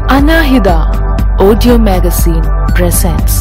Anahida Audio Magazine presents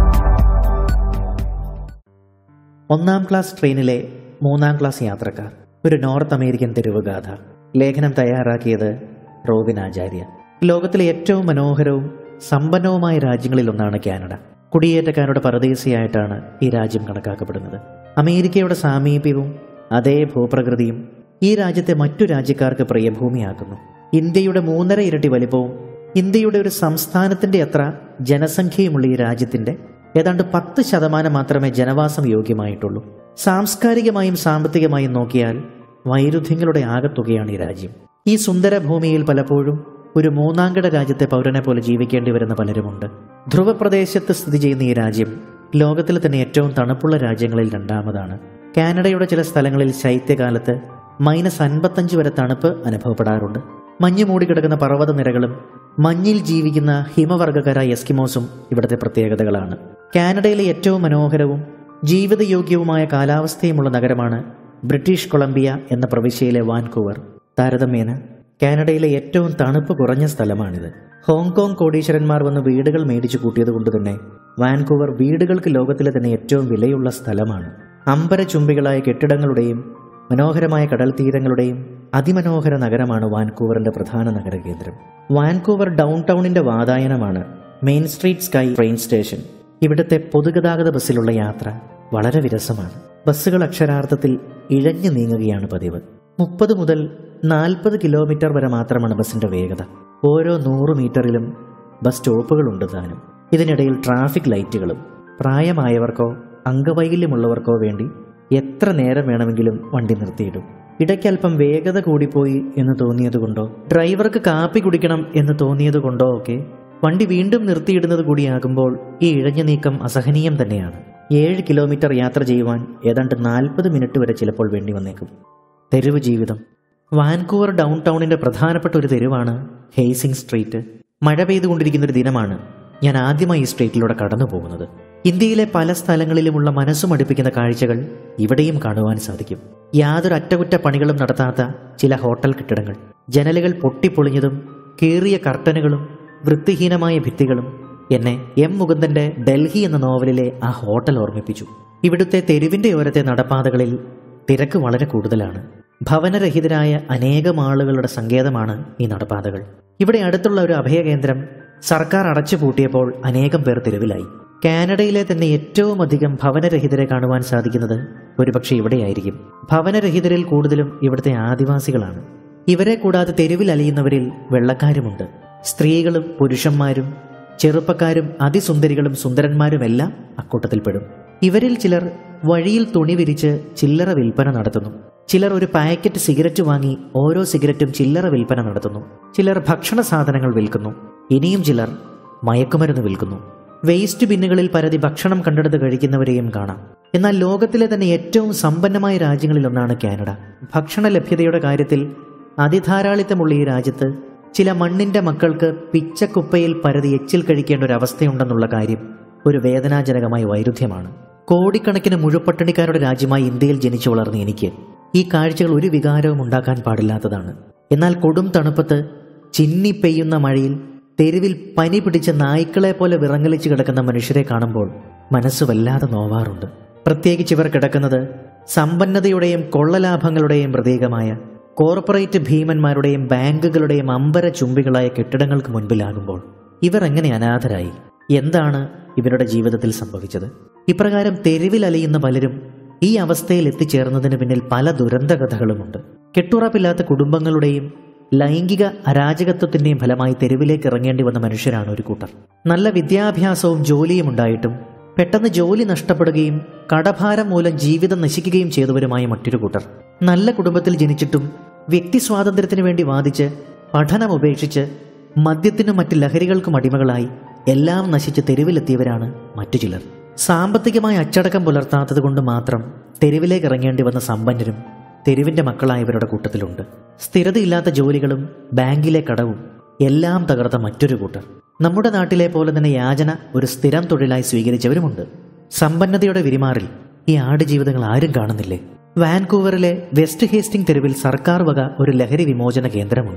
ഒന്നാം class ട്രെയിനിലെ മൂന്നാം ക്ലാസ് യാത്രക്കാർ ഒരു നോർത്ത് അമേരിക്കൻ തെരുവുഗാഥ ലേഖനം തയ്യാറാക്കിയത് റോബിൻ ആചാര്യ ലോകത്തിലെ ഏറ്റവും മനോഹരവും സമ്പന്നവുമായ രാജ്യങ്ങളിലൊന്നാണ് കാനഡ കുടിയേറ്റക്കാരുടെ പരദേശിയായിട്ടാണ് ഈ രാജ്യം കണക്കാക്കപ്പെടുന്നത് അമേരിക്കയുടെ സാമീപ്യവും അതേ ഭൂപ്രകൃതിയും ഈ രാജ്യത്തെ മറ്റു രാജ്യക്കാർക്ക് പ്രിയഭൂമിയാക്കുന്നു ഇന്ത്യയുടെ മൂന്നര ഇരട്ടി വലിപ്പവും ഇന്ത്യയുടെ ഒരു സംസ്ഥാനത്തിന്റെ അത്ര ജനസംഖ്യയുമുള്ള ഈ രാജ്യത്തിന്റെ ഏതാണ്ട് പത്ത് ശതമാനം മാത്രമേ ജനവാസം യോഗ്യമായിട്ടുള്ളൂ സാംസ്കാരികമായും സാമ്പത്തികമായും നോക്കിയാൽ വൈരുദ്ധ്യങ്ങളുടെ ആകത്തുകയാണ് ഈ രാജ്യം ഈ സുന്ദര ഭൂമിയിൽ പലപ്പോഴും ഒരു മൂന്നാംകിട രാജ്യത്തെ പൗരനെ പോലെ ജീവിക്കേണ്ടി വരുന്ന പലരുമുണ്ട് ധ്രുവപ്രദേശത്ത് സ്ഥിതി ചെയ്യുന്ന ഈ രാജ്യം ലോകത്തിലെ തന്നെ ഏറ്റവും തണുപ്പുള്ള രാജ്യങ്ങളിൽ രണ്ടാമതാണ് കാനഡയുടെ ചില സ്ഥലങ്ങളിൽ ശൈത്യകാലത്ത് മൈനസ് അൻപത്തഞ്ച് വരെ തണുപ്പ് അനുഭവപ്പെടാറുണ്ട് മഞ്ഞ് മൂടിക്കിടക്കുന്ന പർവ്വത നിരകളും മഞ്ഞിൽ ജീവിക്കുന്ന ഹിമവർഗക്കാരായ എസ്കിമോസും ഇവിടുത്തെ പ്രത്യേകതകളാണ് കാനഡയിലെ ഏറ്റവും മനോഹരവും ജീവിതയോഗ്യവുമായ കാലാവസ്ഥയുമുള്ള നഗരമാണ് ബ്രിട്ടീഷ് കൊളംബിയ എന്ന പ്രവിശ്യയിലെ വാൻകൂവർ താരതമ്യേന കാനഡയിലെ ഏറ്റവും തണുപ്പ് കുറഞ്ഞ സ്ഥലമാണിത് ഹോങ്കോങ് കോടീശ്വരന്മാർ വന്ന് വീടുകൾ മേടിച്ചു കൂട്ടിയത് കൊണ്ട് തന്നെ വാൻകൂവർ വീടുകൾക്ക് ലോകത്തിലെ തന്നെ ഏറ്റവും വിലയുള്ള സ്ഥലമാണ് അമ്പര ചുംബികളായ കെട്ടിടങ്ങളുടെയും മനോഹരമായ കടൽ തീരങ്ങളുടെയും അതിമനോഹര നഗരമാണ് വാൻകൂവറിന്റെ പ്രധാന നഗരകേന്ദ്രം വാൻകൂവർ ഡൗൺ ടൗണിന്റെ വാതായനമാണ് main street sky train station ഇവിടുത്തെ പൊതുഗതാഗത ബസ്സിലുള്ള യാത്ര വളരെ വിരസമാണ് ബസ്സുകൾ അക്ഷരാർത്ഥത്തിൽ ഇഴഞ്ഞു നീങ്ങുകയാണ് പതിവ് മുപ്പത് മുതൽ നാൽപ്പത് കിലോമീറ്റർ വരെ മാത്രമാണ് ബസ്സിന്റെ വേഗത ഓരോ നൂറ് മീറ്ററിലും ബസ് സ്റ്റോപ്പുകളുണ്ട് താനും ഇതിനിടയിൽ ട്രാഫിക് ലൈറ്റുകളും പ്രായമായവർക്കോ അംഗവൈകല്യമുള്ളവർക്കോ വേണ്ടി എത്ര നേരം വേണമെങ്കിലും വണ്ടി നിർത്തിയിടും ഇടയ്ക്കല്പം വേഗത കൂടിപ്പോയി എന്ന് തോന്നിയതുകൊണ്ടോ ഡ്രൈവർക്ക് കാപ്പി കുടിക്കണം എന്ന് തോന്നിയതുകൊണ്ടോ ഒക്കെ വണ്ടി വീണ്ടും നിർത്തിയിടുന്നത് കൂടിയാകുമ്പോൾ ഈ ഇഴഞ്ഞ നീക്കം അസഹനീയം തന്നെയാണ് ഏഴ് കിലോമീറ്റർ യാത്ര ചെയ്യുവാൻ ഏതാണ്ട് നാൽപ്പത് മിനിറ്റ് വരെ ചിലപ്പോൾ വേണ്ടി വന്നേക്കും തെരുവ് ജീവിതം വാൻകൂവർ ഡൗൺ ടൗണിന്റെ പ്രധാനപ്പെട്ട ഒരു തെരുവാണ് ഹെയ്സിംഗ് സ്ട്രീറ്റ് മഴ പെയ്തുകൊണ്ടിരിക്കുന്ന ഒരു ദിനമാണ് ഞാൻ ആദ്യമായി ഈ സ്ട്രീറ്റിലൂടെ കടന്നു പോകുന്നത് ഇന്ത്യയിലെ പല സ്ഥലങ്ങളിലുമുള്ള മനസ്സുമടുപ്പിക്കുന്ന കാഴ്ചകൾ ഇവിടെയും കാണുവാൻ സാധിക്കും യാതൊരു അറ്റകുറ്റ പണികളും നടത്താത്ത ചില ഹോട്ടൽ കെട്ടിടങ്ങൾ ജനലുകൾ പൊട്ടിപ്പൊളിഞ്ഞതും കീറിയ കർട്ടനുകളും വൃത്തിഹീനമായ ഭിത്തികളും എന്നെ എം മുകുന്ദന്റെ ഡൽഹി എന്ന നോവലിലെ ആ ഹോട്ടൽ ഓർമ്മിപ്പിച്ചു ഇവിടുത്തെ തെരുവിന്റെ ഓരത്തെ നടപ്പാതകളിൽ തിരക്ക് വളരെ കൂടുതലാണ് ഭവനരഹിതരായ അനേകം ആളുകളുടെ സങ്കേതമാണ് ഈ നടപ്പാതകൾ ഇവിടെ അടുത്തുള്ള ഒരു അഭയകേന്ദ്രം സർക്കാർ അടച്ചുപൂട്ടിയപ്പോൾ അനേകം പേർ തെരുവിലായി കാനഡയിലെ തന്നെ ഏറ്റവും അധികം ഭവനരഹിതരെ കാണുവാൻ സാധിക്കുന്നത് ഒരുപക്ഷെ ഇവിടെയായിരിക്കും ഭവനരഹിതരിൽ കൂടുതലും ഇവിടുത്തെ ആദിവാസികളാണ് ഇവരെ കൂടാതെ തെരുവിൽ അലിയുന്നവരിൽ വെള്ളക്കാരുമുണ്ട് സ്ത്രീകളും പുരുഷന്മാരും ചെറുപ്പക്കാരും അതിസുന്ദരികളും സുന്ദരന്മാരുമെല്ലാം അക്കൂട്ടത്തിൽപ്പെടും ഇവരിൽ ചിലർ വഴിയിൽ തുണി വിരിച്ച് ചില്ലറ വിൽപ്പന നടത്തുന്നു ചിലർ ഒരു പാക്കറ്റ് സിഗരറ്റ് വാങ്ങി ഓരോ സിഗരറ്റും ചില്ലറ വിൽപ്പന നടത്തുന്നു ചിലർ ഭക്ഷണ സാധനങ്ങൾ വിൽക്കുന്നു ഇനിയും ചിലർ മയക്കുമരുന്ന് വിൽക്കുന്നു വേസ്റ്റ് ബിന്നുകളിൽ പരതി ഭക്ഷണം കണ്ടെടുത്ത് കഴിക്കുന്നവരെയും കാണാം എന്നാൽ ലോകത്തിലെ തന്നെ ഏറ്റവും സമ്പന്നമായ രാജ്യങ്ങളിലൊന്നാണ് കാനഡ ഭക്ഷണ ലഭ്യതയുടെ കാര്യത്തിൽ അതിധാരാളിത്തമുള്ള ഈ രാജ്യത്ത് ചില മണ്ണിന്റെ മക്കൾക്ക് പിച്ചക്കുപ്പയിൽ പരതി എച്ചിൽ കഴിക്കേണ്ട ഒരു അവസ്ഥയുണ്ടെന്നുള്ള കാര്യം ഒരു വേദനാജനകമായ വൈരുദ്ധ്യമാണ് കോടിക്കണക്കിന് മുഴുപട്ടിണിക്കാരുടെ രാജ്യമായി ഇന്ത്യയിൽ ജനിച്ചു വളർന്ന എനിക്ക് ഈ കാഴ്ചകൾ ഒരു വികാരവും ഉണ്ടാക്കാൻ പാടില്ലാത്തതാണ് എന്നാൽ കൊടും തണുപ്പത്ത് ചിന്നി പെയ്യുന്ന മഴയിൽ തെരുവിൽ പനി പിടിച്ച നായ്ക്കളെ പോലെ വിറങ്ങലിച്ച് കിടക്കുന്ന മനുഷ്യരെ കാണുമ്പോൾ മനസ്സ് വല്ലാതെ നോവാറുണ്ട് പ്രത്യേകിച്ച് ഇവർ കിടക്കുന്നത് സമ്പന്നതയുടെയും കൊള്ളലാഭങ്ങളുടെയും പ്രതീകമായ കോർപ്പറേറ്റ് ഭീമന്മാരുടെയും ബാങ്കുകളുടെയും അമ്പര ചുംബികളായ കെട്ടിടങ്ങൾക്ക് മുൻപിലാകുമ്പോൾ ഇവർ എങ്ങനെ അനാഥരായി എന്താണ് ഇവരുടെ ജീവിതത്തിൽ സംഭവിച്ചത് ഇപ്രകാരം തെരുവിൽ അലിയുന്ന പലരും ഈ അവസ്ഥയിൽ എത്തിച്ചേർന്നതിന് പിന്നിൽ പല ദുരന്ത കഥകളുമുണ്ട് കെട്ടുറപ്പില്ലാത്ത കുടുംബങ്ങളുടെയും ലൈംഗിക അരാജകത്വത്തിന്റെയും ഫലമായി തെരുവിലേക്ക് ഇറങ്ങേണ്ടി വന്ന മനുഷ്യരാണ് ഒരു കൂട്ടർ നല്ല വിദ്യാഭ്യാസവും ജോലിയും ഉണ്ടായിട്ടും പെട്ടെന്ന് ജോലി നഷ്ടപ്പെടുകയും കടഭാരം മൂലം ജീവിതം നശിക്കുകയും ചെയ്തവരുമായ മറ്റൊരു കൂട്ടർ നല്ല കുടുംബത്തിൽ ജനിച്ചിട്ടും വ്യക്തി സ്വാതന്ത്ര്യത്തിന് വേണ്ടി വാദിച്ച് പഠനം ഉപേക്ഷിച്ച് മദ്യത്തിനും മറ്റ് ലഹരികൾക്കും അടിമകളായി എല്ലാം നശിച്ച് തെരുവിലെത്തിയവരാണ് മറ്റു ചിലർ സാമ്പത്തികമായ അച്ചടക്കം പുലർത്താത്തത് കൊണ്ട് മാത്രം തെരുവിലേക്ക് ഇറങ്ങേണ്ടി വന്ന സമ്പന്നരും തെരുവിന്റെ മക്കളായവരുടെ കൂട്ടത്തിലുണ്ട് സ്ഥിരതയില്ലാത്ത ജോലികളും ബാങ്കിലെ കടവും എല്ലാം തകർത്ത മറ്റൊരു കൂട്ടർ നമ്മുടെ നാട്ടിലെ പോലെ തന്നെ യാചന ഒരു സ്ഥിരം തൊഴിലായി സ്വീകരിച്ചവരുമുണ്ട് സമ്പന്നതയുടെ വിരിമാറിൽ ഈ ആടുജീവിതങ്ങൾ ആരും കാണുന്നില്ലേ വാൻകൂവറിലെ വെസ്റ്റ് ഹേസ്റ്റിംഗ് തെരുവിൽ സർക്കാർ വക ഒരു ലഹരി വിമോചന കേന്ദ്രമുണ്ട്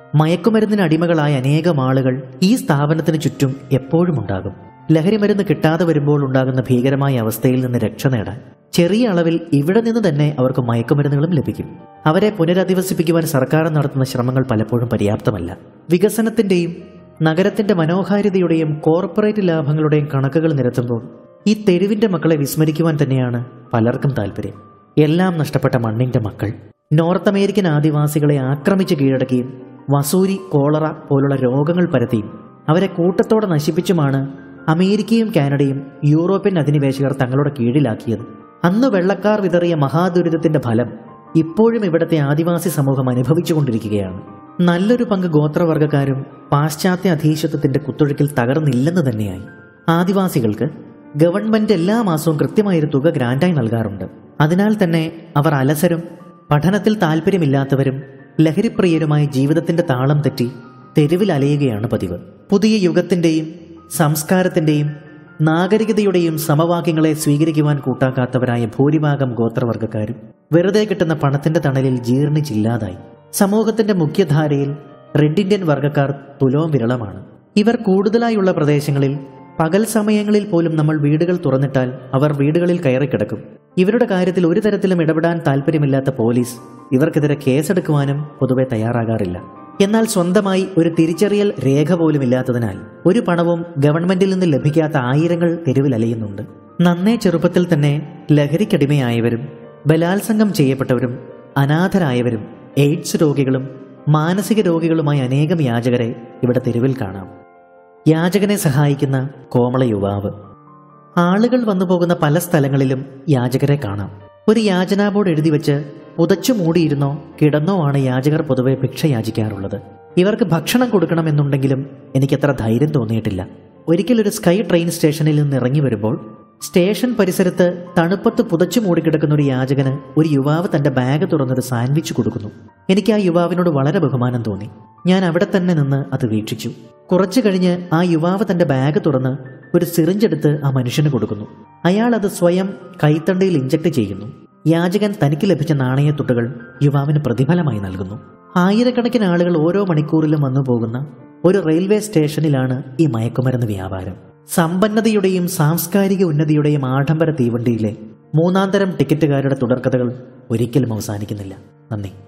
മയക്കുമരുന്നിന് അടിമകളായ അനേകം ആളുകൾ ഈ സ്ഥാപനത്തിന് ചുറ്റും എപ്പോഴും ഉണ്ടാകും ലഹരിമരുന്ന് കിട്ടാതെ വരുമ്പോൾ ഉണ്ടാകുന്ന ഭീകരമായ അവസ്ഥയിൽ നിന്ന് രക്ഷ നേടാൻ ചെറിയ അളവിൽ ഇവിടെ നിന്ന് തന്നെ അവർക്ക് മയക്കുമരുന്നുകളും ലഭിക്കും അവരെ പുനരധിവസിപ്പിക്കുവാൻ സർക്കാർ നടത്തുന്ന ശ്രമങ്ങൾ പലപ്പോഴും പര്യാപ്തമല്ല വികസനത്തിന്റെയും നഗരത്തിന്റെ മനോഹാരിതയുടെയും കോർപ്പറേറ്റ് ലാഭങ്ങളുടെയും കണക്കുകൾ നിരത്തുമ്പോൾ ഈ തെരുവിന്റെ മക്കളെ വിസ്മരിക്കുവാൻ തന്നെയാണ് പലർക്കും താല്പര്യം എല്ലാം നഷ്ടപ്പെട്ട മണ്ണിന്റെ മക്കൾ നോർത്ത് അമേരിക്കൻ ആദിവാസികളെ ആക്രമിച്ച് കീഴടക്കിയും വസൂരി കോളറ പോലുള്ള രോഗങ്ങൾ പരത്തിയും അവരെ കൂട്ടത്തോടെ നശിപ്പിച്ചുമാണ് അമേരിക്കയും കാനഡയും യൂറോപ്യൻ അധിനിവേശകർ തങ്ങളുടെ കീഴിലാക്കിയത് അന്ന് വെള്ളക്കാർ വിതറിയ മഹാദുരിതത്തിന്റെ ഫലം ഇപ്പോഴും ഇവിടുത്തെ ആദിവാസി സമൂഹം അനുഭവിച്ചുകൊണ്ടിരിക്കുകയാണ് നല്ലൊരു പങ്ക് ഗോത്രവർഗക്കാരും പാശ്ചാത്യ അധീശത്വത്തിന്റെ കുത്തൊഴുക്കിൽ തകർന്നില്ലെന്ന് തന്നെയായി ആദിവാസികൾക്ക് ഗവൺമെന്റ് എല്ലാ മാസവും കൃത്യമായൊരു തുക ഗ്രാൻഡായി നൽകാറുണ്ട് അതിനാൽ തന്നെ അവർ അലസരും പഠനത്തിൽ താല്പര്യമില്ലാത്തവരും ലഹരിപ്രിയരുമായി ജീവിതത്തിന്റെ താളം തെറ്റി തെരുവിൽ അലയുകയാണ് പതിവ് പുതിയ യുഗത്തിന്റെയും സംസ്കാരത്തിന്റെയും നാഗരികതയുടെയും സമവാക്യങ്ങളെ സ്വീകരിക്കുവാൻ കൂട്ടാക്കാത്തവരായ ഭൂരിഭാഗം ഗോത്രവർഗക്കാരും വെറുതെ കിട്ടുന്ന പണത്തിന്റെ തണലിൽ ജീർണിച്ചില്ലാതായി സമൂഹത്തിന്റെ മുഖ്യധാരയിൽ റെഡ് ഇന്ത്യൻ വർഗക്കാർ തുലോം വിരളമാണ് ഇവർ കൂടുതലായുള്ള പ്രദേശങ്ങളിൽ പകൽ സമയങ്ങളിൽ പോലും നമ്മൾ വീടുകൾ തുറന്നിട്ടാൽ അവർ വീടുകളിൽ കയറിക്കിടക്കും ഇവരുടെ കാര്യത്തിൽ ഒരു തരത്തിലും ഇടപെടാൻ താല്പര്യമില്ലാത്ത പോലീസ് ഇവർക്കെതിരെ കേസെടുക്കുവാനും പൊതുവെ തയ്യാറാകാറില്ല എന്നാൽ സ്വന്തമായി ഒരു തിരിച്ചറിയൽ രേഖ പോലും ഇല്ലാത്തതിനാൽ ഒരു പണവും ഗവൺമെന്റിൽ നിന്ന് ലഭിക്കാത്ത ആയിരങ്ങൾ തെരുവിൽ അലയുന്നുണ്ട് നന്നേ ചെറുപ്പത്തിൽ തന്നെ ലഹരിക്കടിമയായവരും ബലാത്സംഗം ചെയ്യപ്പെട്ടവരും അനാഥരായവരും എയ്ഡ്സ് രോഗികളും മാനസിക രോഗികളുമായ അനേകം യാചകരെ ഇവിടെ തെരുവിൽ കാണാം യാചകനെ സഹായിക്കുന്ന കോമള യുവാവ് ആളുകൾ വന്നു പോകുന്ന പല സ്ഥലങ്ങളിലും യാചകരെ കാണാം ഒരു യാചനാ ബോർഡ് എഴുതി വെച്ച് പുതച്ചു മൂടിയിരുന്നോ കിടന്നോ ആണ് യാചകർ പൊതുവെ ഭിക്ഷ യാചിക്കാറുള്ളത് ഇവർക്ക് ഭക്ഷണം കൊടുക്കണമെന്നുണ്ടെങ്കിലും എനിക്കത്ര ധൈര്യം തോന്നിയിട്ടില്ല ഒരിക്കൽ ഒരു സ്കൈ ട്രെയിൻ സ്റ്റേഷനിൽ നിന്ന് ഇറങ്ങി വരുമ്പോൾ സ്റ്റേഷൻ പരിസരത്ത് തണുപ്പത്ത് പുതച്ചു മൂടിക്കിടക്കുന്ന ഒരു യാചകന് ഒരു യുവാവ് തന്റെ ബാഗ് തുറന്നൊരു സാൻഡ്വിച്ച് കൊടുക്കുന്നു എനിക്ക് ആ യുവാവിനോട് വളരെ ബഹുമാനം തോന്നി ഞാൻ അവിടെ തന്നെ നിന്ന് അത് വീക്ഷിച്ചു കുറച്ചു കഴിഞ്ഞ് ആ യുവാവ് തന്റെ ബാഗ് തുറന്ന് ഒരു സിറിഞ്ച് എടുത്ത് ആ മനുഷ്യന് കൊടുക്കുന്നു അയാൾ അത് സ്വയം കൈത്തണ്ടയിൽ ഇഞ്ചക്ട് ചെയ്യുന്നു യാചകൻ തനിക്ക് ലഭിച്ച നാണയത്തുട്ടുകൾ യുവാവിന് പ്രതിഫലമായി നൽകുന്നു ആയിരക്കണക്കിന് ആളുകൾ ഓരോ മണിക്കൂറിലും വന്നു പോകുന്ന ഒരു റെയിൽവേ സ്റ്റേഷനിലാണ് ഈ മയക്കുമരുന്ന് വ്യാപാരം സമ്പന്നതയുടെയും സാംസ്കാരിക ഉന്നതിയുടെയും ആഡംബര തീവണ്ടിയിലെ മൂന്നാന്തരം ടിക്കറ്റുകാരുടെ തുടർക്കഥകൾ ഒരിക്കലും അവസാനിക്കുന്നില്ല നന്ദി